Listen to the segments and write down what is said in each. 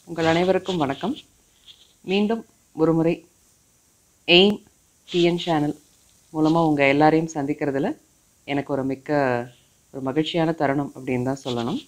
உங்கள் அனைவருக்கும் வணக்கம் மீண்டும் ஒருமுறை எய்ம் டிஎன் சேனல் மூலமாக உங்கள் எல்லாரையும் சந்திக்கிறதுல எனக்கு ஒரு மிக்க ஒரு மகிழ்ச்சியான தருணம் அப்படின்னு தான் சொல்லணும்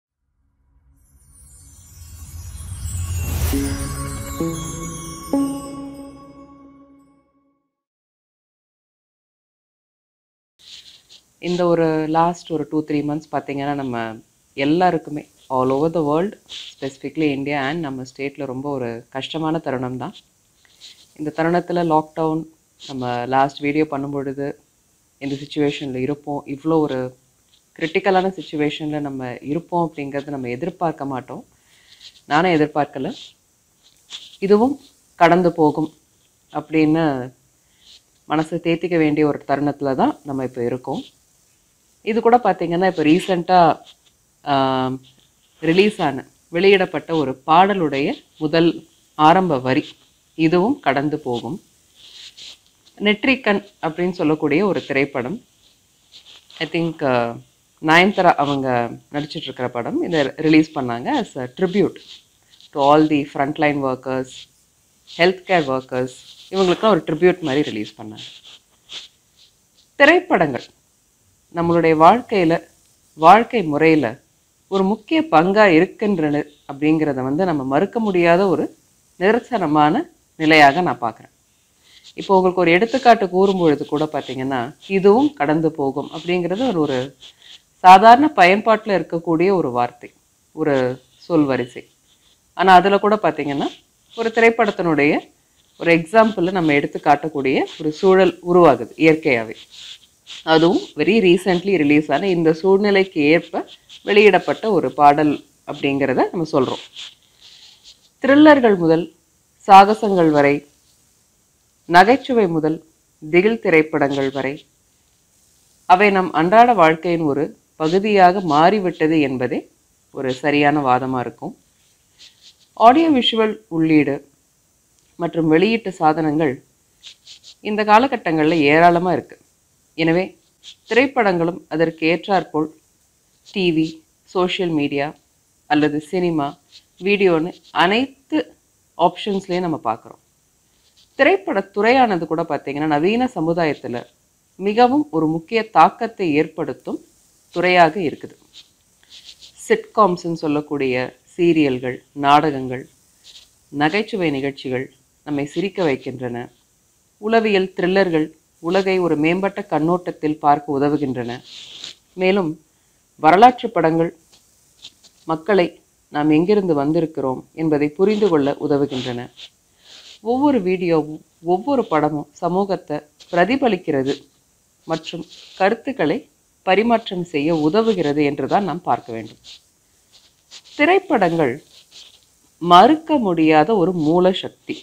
இந்த ஒரு லாஸ்ட் ஒரு டூ த்ரீ மந்த்ஸ் பார்த்தீங்கன்னா நம்ம எல்லாருக்குமே all over the world specifically India and நம்ம ஸ்டேட்டில் ரொம்ப ஒரு கஷ்டமான தருணம் தான் இந்த தருணத்தில் லாக்டவுன் நம்ம லாஸ்ட் வீடியோ பண்ணும்பொழுது இந்த சுச்சுவேஷனில் இருப்போம் இவ்வளோ ஒரு கிரிட்டிக்கலான சுச்சுவேஷனில் நம்ம இருப்போம் அப்படிங்கிறது நம்ம எதிர்பார்க்க மாட்டோம் நானும் எதிர்பார்க்கல இதுவும் கடந்து போகும் அப்படின்னு மனசை தேத்திக்க வேண்டிய ஒரு தருணத்தில் தான் நம்ம இப்போ இருக்கோம் இது கூட பார்த்தீங்கன்னா இப்போ ரீசண்டாக ரிலீஸ் ஆன வெளியிடப்பட்ட ஒரு பாடலுடைய முதல் ஆரம்ப வரி இதுவும் கடந்து போகும் நெட்ரிக்கன் அப்படின்னு சொல்லக்கூடிய ஒரு திரைப்படம் ஐ திங்க் நயன்தரா அவங்க நடிச்சிட்டு இருக்கிற படம் இதை ரிலீஸ் பண்ணாங்க as a tribute to all the frontline workers health care workers இவங்களுக்குலாம் ஒரு ட்ரிபியூட் மாதிரி ரிலீஸ் பண்ணாங்க திரைப்படங்கள் நம்மளுடைய வாழ்க்கையில் வாழ்க்கை முறையில் ஒரு முக்கிய பங்காக இருக்கின்றன அப்படிங்கிறத வந்து நம்ம மறுக்க முடியாத ஒரு நிதர்சனமான நிலையாக நான் பார்க்குறேன் இப்போ உங்களுக்கு ஒரு எடுத்துக்காட்டு கூறும்பொழுது கூட பார்த்தீங்கன்னா இதுவும் கடந்து போகும் அப்படிங்கிறது ஒரு ஒரு சாதாரண பயன்பாட்டில் இருக்கக்கூடிய ஒரு வார்த்தை ஒரு சொல் வரிசை ஆனால் அதில் கூட பார்த்தீங்கன்னா ஒரு திரைப்படத்தினுடைய ஒரு எக்ஸாம்பிளில் நம்ம எடுத்து காட்டக்கூடிய ஒரு சூழல் உருவாகுது இயற்கையாகவே அதுவும் வெரி ரீசெண்ட்லி ரிலீஸ் ஆன இந்த சூழ்நிலைக்கு ஏற்ப வெளியிடப்பட்ட ஒரு பாடல் அப்படிங்கிறத நம்ம சொல்கிறோம் த்ரில்லர்கள் முதல் சாகசங்கள் வரை நகைச்சுவை முதல் திகில் திரைப்படங்கள் வரை அவை நம் அன்றாட வாழ்க்கையின் ஒரு பகுதியாக மாறிவிட்டது என்பதே ஒரு சரியான வாதமாக இருக்கும் ஆடியோ விஷுவல் உள்ளீடு மற்றும் வெளியீட்டு சாதனங்கள் இந்த காலகட்டங்களில் ஏராளமாக இருக்குது எனவே திரைப்படங்களும் அதற்கு ஏற்றாற்போல் டிவி சோஷியல் மீடியா அல்லது சினிமா வீடியோன்னு அனைத்து ஆப்ஷன்ஸ்லேயும் நம்ம பார்க்குறோம் திரைப்படத் துறையானது கூட பார்த்தீங்கன்னா நவீன சமுதாயத்தில் மிகவும் ஒரு முக்கிய தாக்கத்தை ஏற்படுத்தும் துறையாக இருக்குது சிட்காம்ஸ்ன்னு சொல்லக்கூடிய சீரியல்கள் நாடகங்கள் நகைச்சுவை நிகழ்ச்சிகள் நம்மை சிரிக்க வைக்கின்றன உளவியல் த்ரில்லர்கள் உலகை ஒரு மேம்பட்ட கண்ணோட்டத்தில் பார்க்க உதவுகின்றன மேலும் வரலாற்று படங்கள் மக்களை நாம் எங்கிருந்து வந்திருக்கிறோம் என்பதை புரிந்து கொள்ள உதவுகின்றன ஒவ்வொரு வீடியோவும் ஒவ்வொரு படமும் சமூகத்தை பிரதிபலிக்கிறது மற்றும் கருத்துக்களை பரிமாற்றம் செய்ய உதவுகிறது என்று தான் நாம் பார்க்க வேண்டும் திரைப்படங்கள் மறுக்க முடியாத ஒரு மூல சக்தி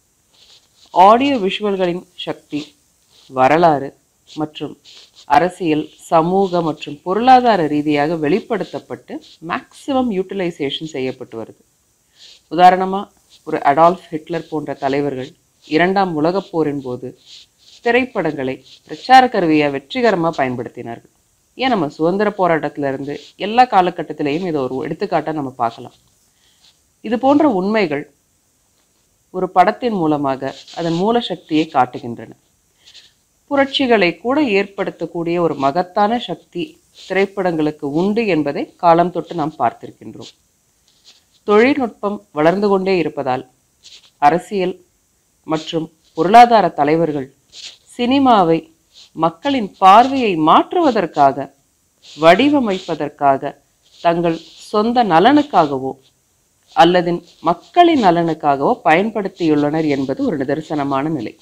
ஆடியோ விஷுவல்களின் சக்தி வரலாறு மற்றும் அரசியல் சமூக மற்றும் பொருளாதார ரீதியாக வெளிப்படுத்தப்பட்டு மேக்சிமம் யூட்டிலைசேஷன் செய்யப்பட்டு வருது உதாரணமாக ஒரு அடால்ஃப் ஹிட்லர் போன்ற தலைவர்கள் இரண்டாம் உலகப் போரின் போது திரைப்படங்களை பிரச்சார கருவியாக வெற்றிகரமாக பயன்படுத்தினார்கள் ஏன் நம்ம சுதந்திர போராட்டத்துல இருந்து எல்லா காலகட்டத்திலையும் இதை ஒரு எடுத்துக்காட்டாக நம்ம பார்க்கலாம் இது போன்ற உண்மைகள் ஒரு படத்தின் மூலமாக அதன் மூல சக்தியை காட்டுகின்றன புரட்சிகளை கூட ஏற்படுத்தக்கூடிய ஒரு மகத்தான சக்தி திரைப்படங்களுக்கு உண்டு என்பதை காலம் தொட்டு நாம் பார்த்திருக்கின்றோம் தொழில்நுட்பம் வளர்ந்து கொண்டே இருப்பதால் அரசியல் மற்றும் பொருளாதார தலைவர்கள் சினிமாவை மக்களின் பார்வையை மாற்றுவதற்காக வடிவமைப்பதற்காக தங்கள் சொந்த நலனுக்காகவோ அல்லது மக்களின் நலனுக்காகவோ பயன்படுத்தியுள்ளனர் என்பது ஒரு நிதர்சனமான நிலை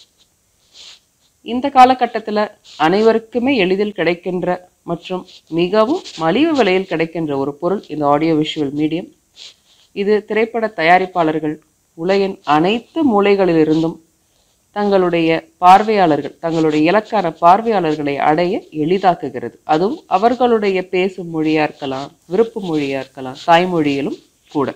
இந்த காலகட்டத்தில் அனைவருக்குமே எளிதில் கிடைக்கின்ற மற்றும் மிகவும் மலிவு விலையில் கிடைக்கின்ற ஒரு பொருள் இந்த ஆடியோ விஷுவல் மீடியம் இது திரைப்பட தயாரிப்பாளர்கள் உலகின் அனைத்து மூலைகளிலிருந்தும் தங்களுடைய பார்வையாளர்கள் தங்களுடைய இலக்கான பார்வையாளர்களை அடைய எளிதாக்குகிறது அதுவும் அவர்களுடைய பேசும் மொழியா இருக்கலாம் விருப்பு மொழியா இருக்கலாம் தாய்மொழியிலும் கூட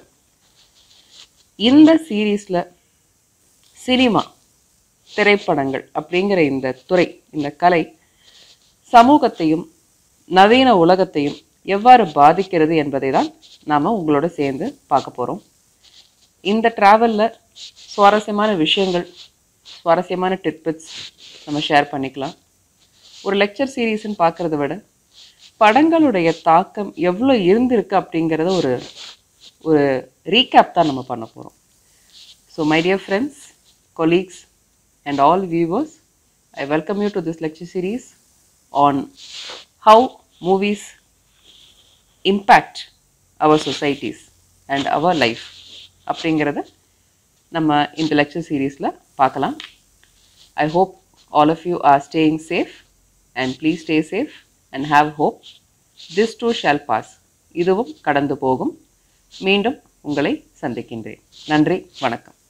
இந்த சீரீஸ்ல சினிமா திரைப்படங்கள் அப்படிங்கிற இந்த துறை இந்த கலை சமூகத்தையும் நவீன உலகத்தையும் எவ்வாறு பாதிக்கிறது என்பதை தான் நாம் உங்களோட சேர்ந்து பார்க்க போகிறோம் இந்த ட்ராவலில் சுவாரஸ்யமான விஷயங்கள் சுவாரஸ்யமான டிட்பிட்ஸ் நம்ம ஷேர் பண்ணிக்கலாம் ஒரு லெக்சர் சீரீஸ்ன்னு பார்க்குறத விட படங்களுடைய தாக்கம் எவ்வளோ இருந்திருக்கு அப்படிங்கிறத ஒரு ஒரு ரீகேப் தான் நம்ம பண்ண போகிறோம் so my dear friends colleagues and all viewers I welcome you to this lecture series on how movies impact our societies and our life அப்படிங்கிறத நம்ம இந்த லெக்சர் சீரீஸில் பார்க்கலாம் I hope all of you are staying safe and please stay safe and have hope this too shall pass இதுவும் கடந்து போகும் மீண்டும் உங்களை சந்திக்கின்றேன் நன்றி வணக்கம்